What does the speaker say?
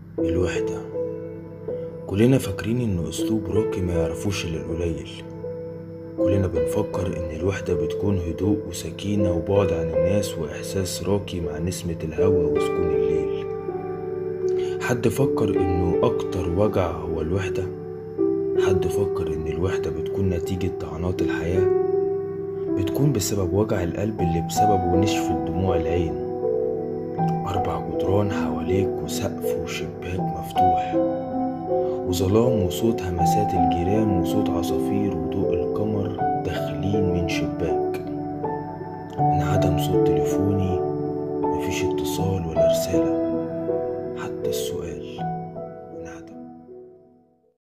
الوحدة كلنا فاكرين إنه أسلوب راقي ما يعرفوش إلا القليل كلنا بنفكر إن الوحدة بتكون هدوء وسكينة وبعد عن الناس وإحساس راقي مع نسمة الهوا وسكون الليل حد فكر إنه أكتر وجع هو الوحدة حد فكر إن الوحدة بتكون نتيجة طعنات الحياة بتكون بسبب وجع القلب اللي بسببه نشفت دموع العين أربع جدران حواليك وسقف وشباك مفتوح وظلام وصوت همسات الجيران وصوت عصافير وضوء القمر داخلين من شباك انعدم صوت تليفوني مفيش اتصال